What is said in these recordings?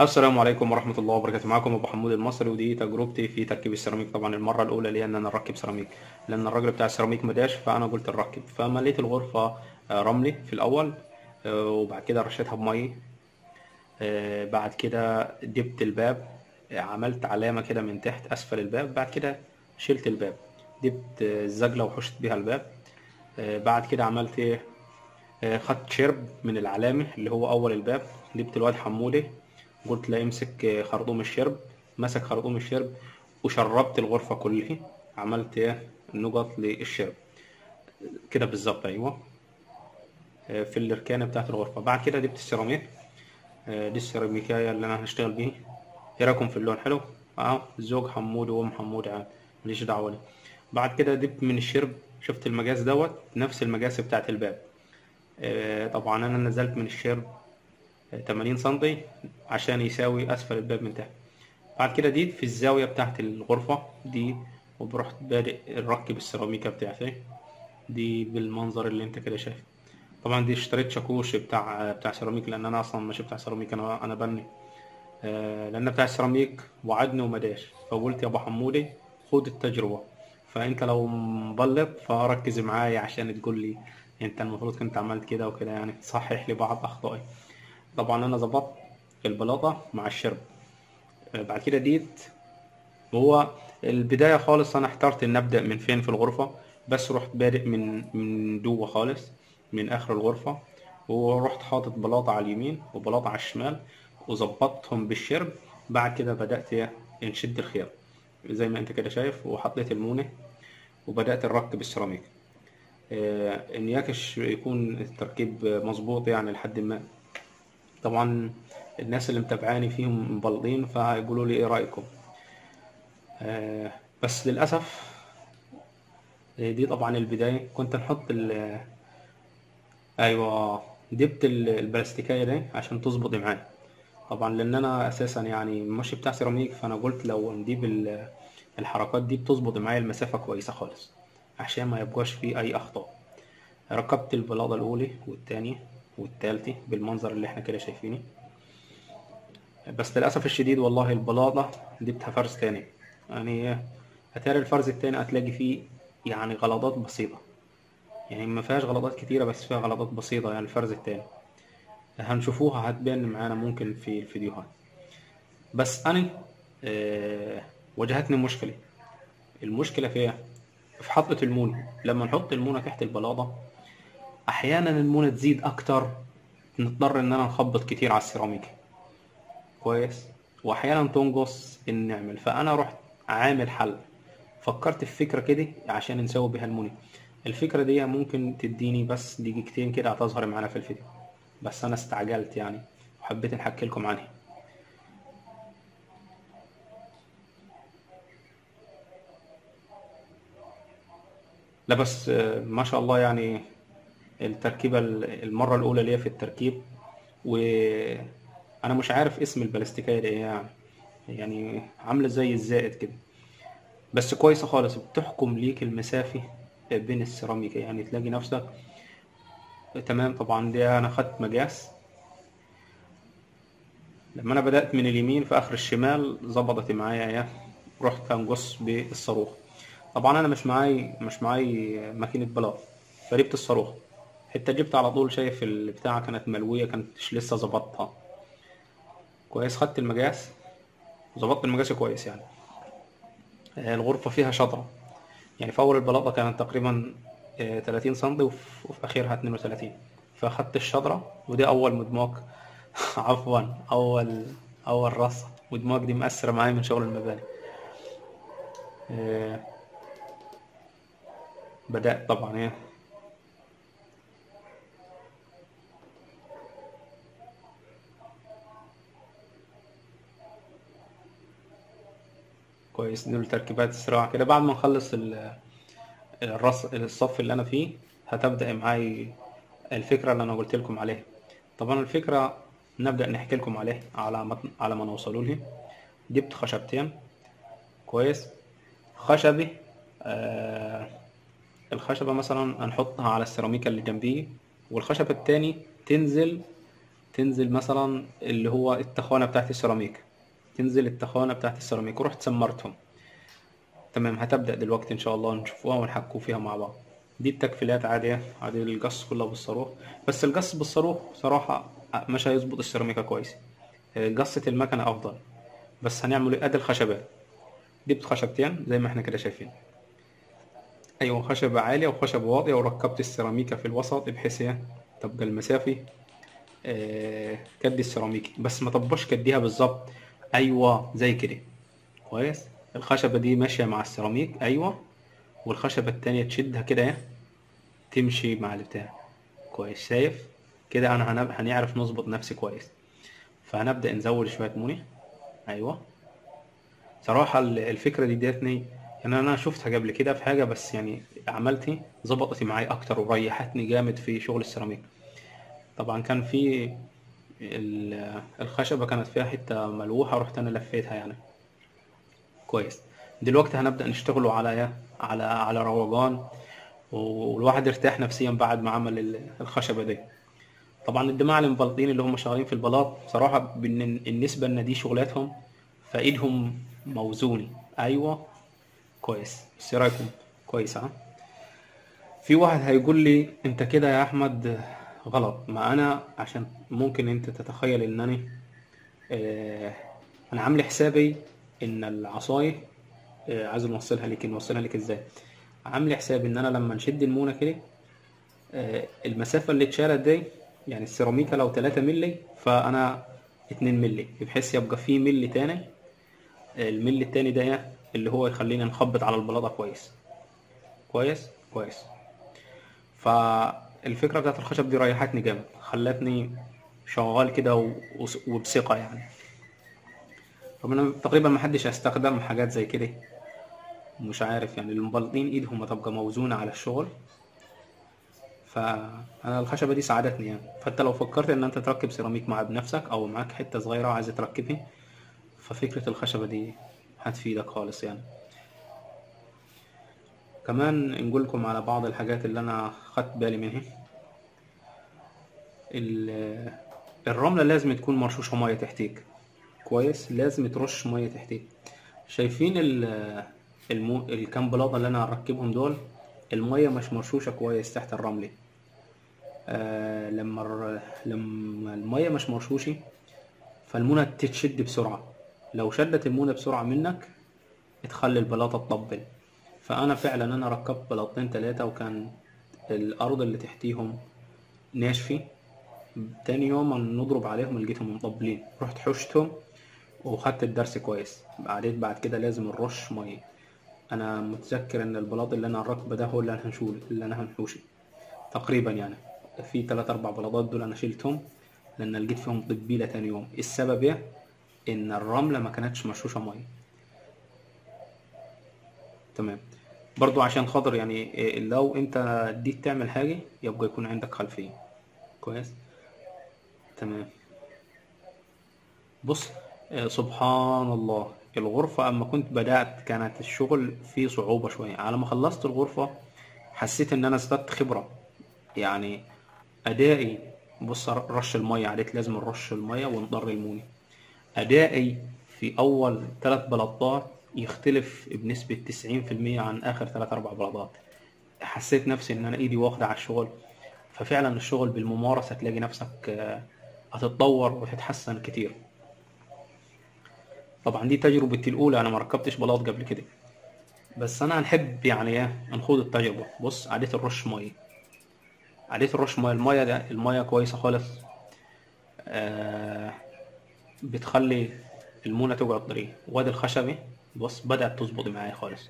السلام عليكم ورحمة الله وبركاته معكم أبو حمود المصري ودي تجربتي في تركيب السيراميك طبعا المرة الأولى لي إن أنا أركب سيراميك لأن الراجل بتاع السيراميك مداش فأنا قلت نركب فمليت الغرفة آه، رملي في الأول آه، وبعد كده رشيتها بمية آه، بعد كده جبت الباب آه، عملت علامة كده من تحت أسفل الباب بعد كده شلت الباب جبت آه، الزجلة وحشت بيها الباب آه، بعد كده عملت إيه آه، خدت شرب من العلامة اللي هو أول الباب جبت الواد حمودي قلت له يمسك آه، خرطوم الشرب مسك خرطوم الشرب وشربت الغرفة كلها عملت إيه نقط للشرب كده بالظبط أيوه آه، في الركانة بتاعت الغرفة بعد كده جبت السيراميك آه، دي السيراميكاية اللي أنا هشتغل بيها إيه رأيكم في اللون حلو؟ أه زوج حمود وأم حمود عاد ماليش دعوة ليه بعد كده جبت من الشرب شفت المقاس دوت نفس المقاس بتاعت الباب آه، طبعا انا نزلت من الشرب آه، 80 سنتي عشان يساوي اسفل الباب من تحت بعد كده دي في الزاوية بتاعت الغرفة دي وبرحت بادئ نركب السيراميكا بتاعتي دي بالمنظر اللي انت كده شايف طبعا دي اشتريت شاكوش بتاع بتاع سيراميك لان انا اصلا مش بتاع سيراميك انا انا بني آه، لان بتاع السيراميك وعدني ومداش فقلت يا ابو حمودي خد التجربة فانت لو مبلط فركز معايا عشان تقول لي انت المفروض كنت عملت كده وكده يعني تصحح لي بعض اخطائي طبعا انا ظبطت البلاطة مع الشرب آه، بعد كده ديت هو البداية خالص أنا احترت إن أبدأ من فين في الغرفة بس رحت بادئ من من جوه خالص من آخر الغرفة ورحت حاطط بلاطة على اليمين وبلاطة على الشمال وظبطتهم بالشرب بعد كده بدأت إيه؟ نشد الخيار زي ما أنت كده شايف وحطيت المونة وبدأت نركب السيراميك آه، إن يكش يكون التركيب مظبوط يعني لحد ما طبعا الناس اللي متابعاني فيهم مبلطين فهيقولوا لي إيه رأيكم آه، بس للأسف آه، دي طبعا البداية كنت نحط ال أيوة جبت ال- البلاستيكية دي عشان تظبط معايا طبعا لأن أنا أساسا يعني ماشي بتاع سيراميك فأنا قلت لو نجيب ال- الحركات دي بتظبط معايا المسافة كويسة خالص عشان ما يبقاش فيه أي أخطاء ركبت البلاطة الأولى والتانية والتالتة بالمنظر اللي احنا كده شايفينه بس للأسف الشديد والله البلاطة جبتها فرز تاني يعني هتاري الفرز التاني هتلاقي فيه يعني غلطات بسيطة يعني ما فيهاش غلطات كتيرة بس فيها غلطات بسيطة يعني الفرز التاني هنشوفوها هتبان معانا ممكن في الفيديوهات بس أنا آه واجهتني مشكلة المشكلة فيها في حطة المونة لما نحط المونة تحت البلاطة أحيانا المونة تزيد أكتر نضطر إن أنا نخبط كتير على السيراميك كويس واحيانا تنقص النعمل فانا رحت عامل حل فكرت في فكره كده عشان نسوي بيها الموني الفكره دي ممكن تديني بس دقيقتين كده هتظهر معانا في الفيديو بس انا استعجلت يعني وحبيت نحكي لكم عنها لا بس آه، ما شاء الله يعني التركيبة ال- المرة الأولى ليا في التركيب وأنا مش عارف اسم البلاستيكية دي إيه يعني يعني عاملة زي الزائد كده بس كويسة خالص بتحكم ليك المسافة بين السيراميك يعني تلاقي نفسك تمام طبعا دي أنا خدت مقاس لما أنا بدأت من اليمين في آخر الشمال ظبطت معايا إيه رحت أنقص بالصاروخ طبعا أنا مش معاي مش معاي ماكينة بلاط فجبت الصاروخ حتى جبت على طول شايف البتاعة كانت ملوية كانتش لسه ظبطتها كويس خدت المقاس ظبطت المقاس كويس يعني آه، الغرفة فيها شطرة يعني في أول البلاطة كانت تقريبا آه، 30 سنتي وفي وفي آخرها 32 فأخدت الشطرة ودي أول مدماج عفوا أول أول رصة مدماج دي مأثرة معايا من شغل المباني آه، بدأت طبعا إيه كويس دول تركيبات السرعة كده بعد ما نخلص ال- الرص الصف اللي أنا فيه هتبدأ معاي الفكرة اللي أنا قلت لكم عليها طبعا الفكرة نبدأ نحكي لكم عليها على ما على ما نوصلوا لها جبت خشبتين كويس خشبي آه الخشبة مثلا هنحطها على السيراميكا اللي جنبيه والخشبة التاني تنزل تنزل مثلا اللي هو التخانة بتاعت السيراميك تنزل التخانة بتاعت السيراميك ورحت سمرتهم تمام هتبدأ دلوقتي إن شاء الله نشوفوها ونحكوا فيها مع بعض دي التكفيلات عادية عادي القص كلها بالصاروخ بس القص بالصاروخ صراحة مش هيظبط السيراميكا كويس قصة المكنة أفضل بس هنعمل إيه؟ ادي الخشبات جبت خشبتين زي ما احنا كده شايفين ايوه خشبة عالية وخشبة واطية وركبت السيراميكا في الوسط بحيث ايه تبقى المسافة آه كدي السيراميكي بس ما تبقاش كديها بالظبط ايوه زي كده كويس الخشبة دي ماشية مع السيراميك ايوه والخشبة التانية تشدها كده ايه تمشي مع البتاع كويس شايف كده انا هنب... هنعرف نظبط نفسي كويس فهنبدأ نزود شوية موني ايوه صراحة ال- الفكرة دي ادتني يعني انا شفتها قبل كده في حاجة بس يعني عملتي ظبطت معايا اكتر وريحتني جامد في شغل السيراميك طبعا كان في ال- الخشبة كانت فيها حتة ملوحة رحت انا لفيتها يعني كويس دلوقتي هنبدأ نشتغلوا على ايه على على روجان والواحد ارتاح نفسيا بعد ما عمل ال- الخشبة دي طبعا الجماعة المبلطين اللي هم شغالين في البلاط بصراحة بالن- النسبة ان دي شغلاتهم فايدهم موزونة ايوه كويس بس ايه رايكم كويس ها في واحد هيقول لي انت كده يا احمد غلط ما انا عشان ممكن انت تتخيل انني آه انا عامل حسابي ان العصاية آه عايز نوصلها لك نوصلها لك ازاي عامل حسابي ان انا لما نشد المونة كده آه، المسافة اللي اتشالت دي يعني السيراميكا لو 3 مللي فأنا 2 مللي بحيث يبقى في ملي تاني الملي التاني ده إيه؟ اللي هو يخلينا نخبط على البلاطة كويس كويس كويس فالفكرة بتاعت الخشب دي ريحتني جامد خلتني شغال كده و- وس- وبثقة يعني ربنا تقريبا ما حدش هيستخدم حاجات زي كده مش عارف يعني المبلطين ايدهم هتبقى موزونة على الشغل فانا الخشبه دي ساعدتني يعني فانت لو فكرت ان انت تركب سيراميك مع بنفسك او معاك حته صغيره وعايز تركبها ففكره الخشبه دي هتفيدك خالص يعني كمان نقول لكم على بعض الحاجات اللي انا خدت بالي منها ال- الرمله لازم تكون مرشوشه ميه تحتيك كويس لازم ترش ميه تحتيك شايفين ال المو... الكام بلاطه اللي انا هركبهم دول الميه مش مرشوشه كويس تحت الرمله آه لما الر... لما الميه مش مرشوشه فالمونة تتشد بسرعة لو شدت المونة بسرعة منك تخلي البلاطة تطبل فأنا فعلا أنا ركبت بلاطتين تلاتة وكان الأرض اللي تحتيهم ناشفة تاني يوم نضرب عليهم لقيتهم مطبلين رحت حشتهم وخدت الدرس كويس بعدين بعد كده لازم نرش مية أنا متذكر إن البلاط اللي أنا راكبه ده هو اللي أنا هنشول اللي أنا هنحوشه تقريبا يعني في تلات أربع بلاطات دول أنا شلتهم لأن لقيت فيهم تتبيلة تاني يوم السبب إيه؟ إن الرملة ما كانتش مرشوشة مية تمام برضو عشان خاطر يعني إيه، لو انت ديت تعمل حاجة يبقى يكون عندك خلفية كويس تمام بص آه، سبحان الله الغرفة أما كنت بدأت كانت الشغل فيه صعوبة شوية على ما خلصت الغرفة حسيت إن أنا ازددت خبرة يعني أدائي بص رش المية عليك لازم نرش المية ونضر المونة أدائي في أول ثلاث بلاطات يختلف بنسبة تسعين في المية عن آخر ثلاث أربع بلاطات حسيت نفسي إن أنا إيدي واخدة على الشغل ففعلا الشغل بالممارسة تلاقي نفسك آه، هتتطور وتتحسن كتير طبعا دي تجربتي الأولى أنا ما ركبتش بلاط قبل كده بس أنا هنحب يعني إيه نخوض التجربة بص عادة الرش مية عادة الرش مية المية ده المية كويسة خالص آه بتخلي المونة تقعد طرية وادي الخشبة بص بدأت تظبط معايا خالص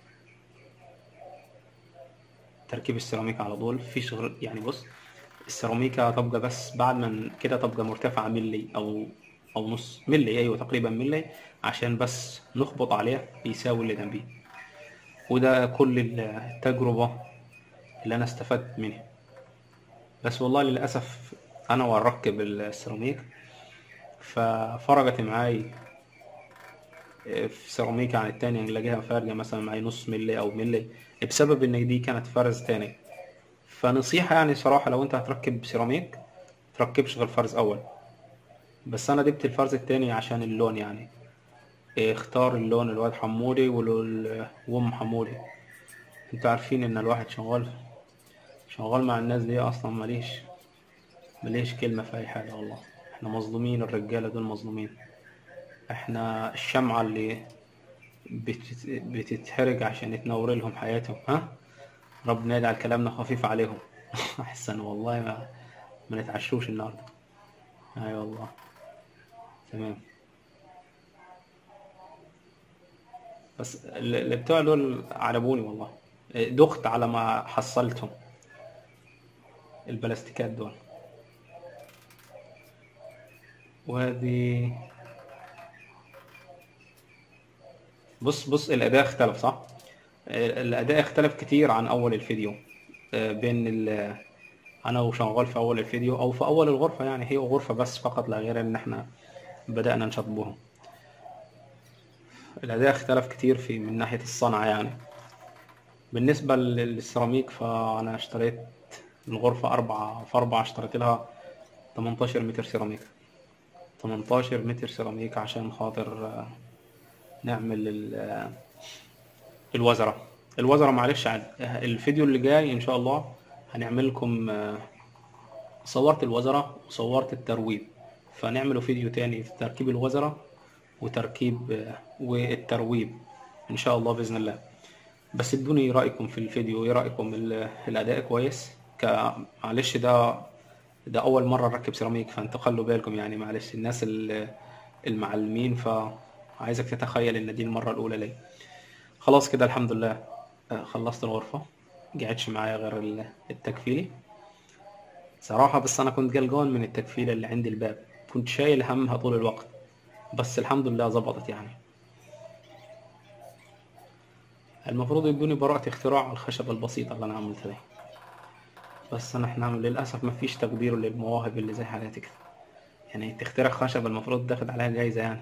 تركيب السيراميك على طول في شغل يعني بص السيراميكا تبقى بس بعد ما كده تبقى مرتفعة ملي أو أو نص ملي أيوة تقريبا ملي عشان بس نخبط عليه يساوي اللي جنبيه وده كل التجربة اللي أنا استفدت منها بس والله للأسف أنا وأركب السيراميك ففرقت معاي في سيراميكا عن التانية نلاقيها فارقة مثلا معي نص ملي أو ملي بسبب إن دي كانت فرز تاني فنصيحة يعني صراحة لو أنت هتركب سيراميك تركبش غير فرز اول بس انا جبت الفرز التاني عشان اللون يعني إيه، اختار اللون الواد حمودي والول- وام حمودي انتوا عارفين ان الواحد شغال شغال مع الناس دي اصلا ماليش ماليش كلمة في اي حاجة والله احنا مظلومين الرجالة دول مظلومين احنا الشمعة اللي بتت... بتتحرق عشان تنور لهم حياتهم ها ربنا يجعل كلامنا خفيف عليهم احسن والله ما ما نتعشوش النهارده اي والله تمام بس ال- اللي بتوع دول عجبوني والله دخت على ما حصلتهم البلاستيكات دول وهذه بص بص الأداء اختلف صح؟ الأداء اختلف كتير عن أول الفيديو آه، بين ال أنا وشغال في أول الفيديو أو في أول الغرفة يعني هي غرفة بس فقط لا غير إن إحنا بدأنا نشطبهم الأداء اختلف كتير في من ناحية الصنعة يعني بالنسبة لل- للسيراميك فأنا اشتريت الغرفة أربعة في أربعة اشتريت لها 18 متر سيراميك 18 متر سيراميك عشان خاطر آه، نعمل ال- آه، الوزرة الوزرة معلش عاد الفيديو اللي جاي إن شاء الله هنعمل لكم آه، صورت الوزرة وصورت الترويب فنعمله فيديو تاني في تركيب الوزرة وتركيب آه، والترويب إن شاء الله بإذن الله بس ادوني رأيكم في الفيديو ايه رأيكم ال- الأداء كويس ك معلش ده ده أول مرة أركب سيراميك فانتوا خلوا بالكم يعني معلش الناس ال- المعلمين فعايزك تتخيل إن دي المرة الأولى ليا خلاص كده الحمد لله آه، خلصت الغرفة قعدش معايا غير ال- التكفيلي صراحة بس أنا كنت قلقان من التكفيلة اللي عند الباب كنت شايل همها طول الوقت بس الحمد لله ظبطت يعني المفروض يدوني براءة اختراع الخشبة البسيطة اللي أنا عملتها دي بس أنا إحنا للأسف مفيش تقدير للمواهب اللي زي حالاتي كده يعني تخترع خشبة المفروض تاخد عليها جايزة يعني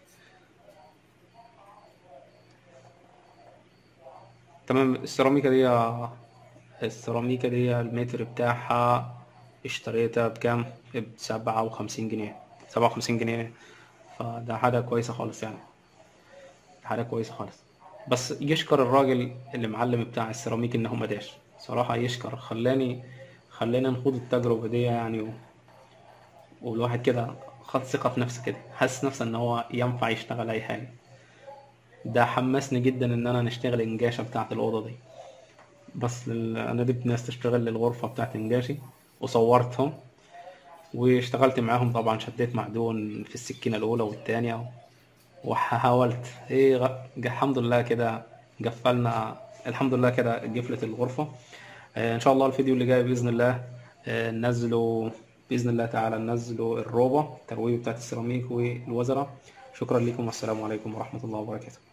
تمام السيراميكا دي السيراميكا دي المتر بتاعها اشتريتها بكام؟ بسبعة وخمسين جنيه سبعة وخمسين جنيه فده حاجة كويسة خالص يعني حاجة كويسة خالص بس يشكر الراجل اللي معلم بتاع السيراميك ان هو ما داش صراحة يشكر خلاني خلاني نخوض التجربة دي يعني و... والواحد كده خد ثقة في نفسه كده حاسس نفسه ان هو ينفع يشتغل اي حاجة ده حمسني جدا ان انا نشتغل انجاشة بتاعت الأوضة دي بس لل... انا جبت ناس تشتغل للغرفة بتاعت انجاشي وصورتهم واشتغلت معاهم طبعا شديت معدون في السكينة الأولى والتانية وحاولت ايه غ... الحمد لله كده قفلنا الحمد لله كده قفلت الغرفة آه ان شاء الله الفيديو اللي جاي بإذن الله آه ننزله بإذن الله تعالى ننزله الروبة الترويج بتاعت السيراميك والوزرة شكرا لكم والسلام عليكم ورحمة الله وبركاته